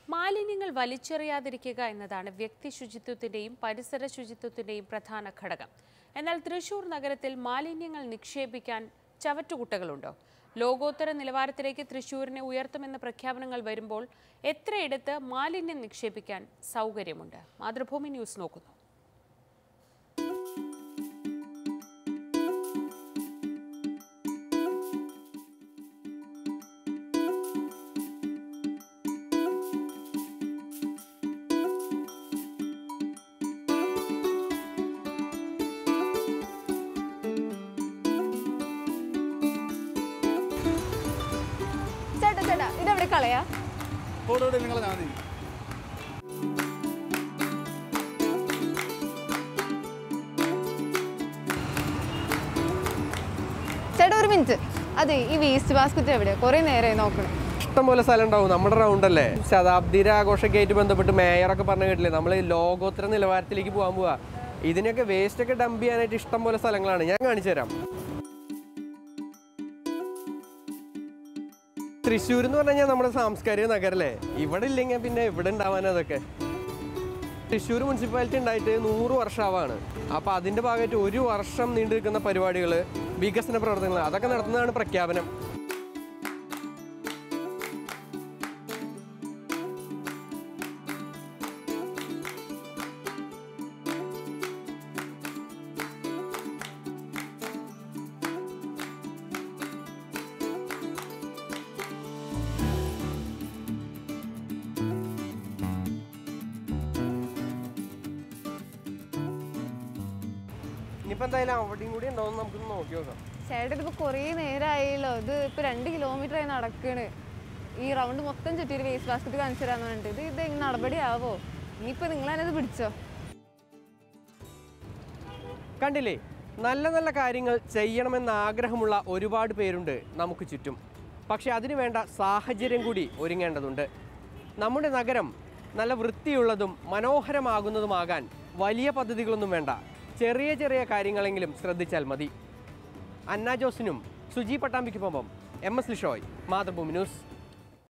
മാലിന്യങ്ങൾ വലിച്ചെറിയാതിരിക്കുക എന്നതാണ് വ്യക്തി ശുചിത്വത്തിന്റെയും പരിസര ശുചിത്വത്തിന്റെയും പ്രധാന ഘടകം എന്നാൽ തൃശൂർ നഗരത്തിൽ മാലിന്യങ്ങൾ നിക്ഷേപിക്കാൻ ചവറ്റുകുട്ടകളുണ്ടോ ലോകോത്തര നിലവാരത്തിലേക്ക് തൃശൂരിനെ ഉയർത്തുമെന്ന പ്രഖ്യാപനങ്ങൾ വരുമ്പോൾ എത്രയിടത്ത് മാലിന്യം നിക്ഷേപിക്കാൻ സൗകര്യമുണ്ട് മാതൃഭൂമി ന്യൂസ് നോക്കുന്നു ചേട്ടാ ചേട്ടാ ഇതെവിടെ കളയാ ഫോട്ടോയുടെ നിങ്ങൾ ഞാൻ മതി ചേട്ടാ ഒരു മിനിറ്റ് അതെ ഈ വേസ്റ്റ് ബാസ്ക്കറ്റ് എവിടെയാ കുറേ നേരമായി നോക്കണം ഇഷ്ടംപോലെ സ്ഥലം ഉണ്ടാവും നമ്മുടെ റൗണ്ട് അല്ലേ ശതാബ്ദിയുടെ ആഘോഷമൊക്കെ ആയിട്ട് ബന്ധപ്പെട്ട് മേയറൊക്കെ പറഞ്ഞു കേട്ടില്ലേ നമ്മൾ ലോകോത്തര നിലവാരത്തിലേക്ക് പോകാൻ പോവാ ഇതിനൊക്കെ വേസ്റ്റ് ഒക്കെ ഡംപ് ചെയ്യാനായിട്ട് ഇഷ്ടം പോലെ സ്ഥലങ്ങളാണ് ഞാൻ കാണിച്ചു തരാം തൃശ്ശൂർ എന്ന് പറഞ്ഞു കഴിഞ്ഞാൽ നമ്മുടെ സാംസ്കാരിക നഗരല്ലേ ഇവിടെ ഇല്ലെങ്കിൽ പിന്നെ ഇവിടെ ഉണ്ടാവാൻ അതൊക്കെ തൃശ്ശൂർ മുനിസിപ്പാലിറ്റി ഉണ്ടായിട്ട് നൂറ് വർഷമാവാണ് അപ്പോൾ അതിൻ്റെ ഭാഗമായിട്ട് ഒരു വർഷം നീണ്ടു നിൽക്കുന്ന പരിപാടികൾ വികസന പ്രവർത്തനങ്ങൾ അതൊക്കെ നടത്തുന്നതാണ് പ്രഖ്യാപനം ഇനിയിപ്പോൾ എന്തായാലും അവിടെയും കൂടി ഉണ്ടോയെന്ന് നമുക്കൊന്ന് നോക്കി നോക്കാം ചേട്ടാ ഇതിപ്പോ കുറേ നേരമായല്ലോ ഇത് ഇപ്പൊ രണ്ട് കിലോമീറ്റർ ആയി നടക്കണ് ഈ റൗണ്ട് മൊത്തം ചുറ്റി ഒരു വേസ്റ്റ് ബാസ്ക്കറ്റ് കാണിച്ചു തരാന്ന് പറഞ്ഞിട്ട് ഇത് ഇത് എങ്ങനെ നടപടിയാവോ ഇനിയിപ്പോ നിങ്ങൾ തന്നെ ഇത് പിടിച്ചോ കണ്ടില്ലേ നല്ല നല്ല കാര്യങ്ങൾ ചെയ്യണമെന്ന ആഗ്രഹമുള്ള ഒരുപാട് പേരുണ്ട് നമുക്ക് ചുറ്റും പക്ഷെ അതിനു വേണ്ട സാഹചര്യം കൂടി ഒരുങ്ങേണ്ടതുണ്ട് നമ്മുടെ നഗരം നല്ല വൃത്തിയുള്ളതും മനോഹരമാകുന്നതുമാകാൻ വലിയ പദ്ധതികളൊന്നും വേണ്ട ചെറിയ ചെറിയ കാര്യങ്ങളെങ്കിലും ശ്രദ്ധിച്ചാൽ മതി അന്ന ജോസിനും സുജി പട്ടാമ്പിക്കൊപ്പം M S Lishoy Mathrubhumi news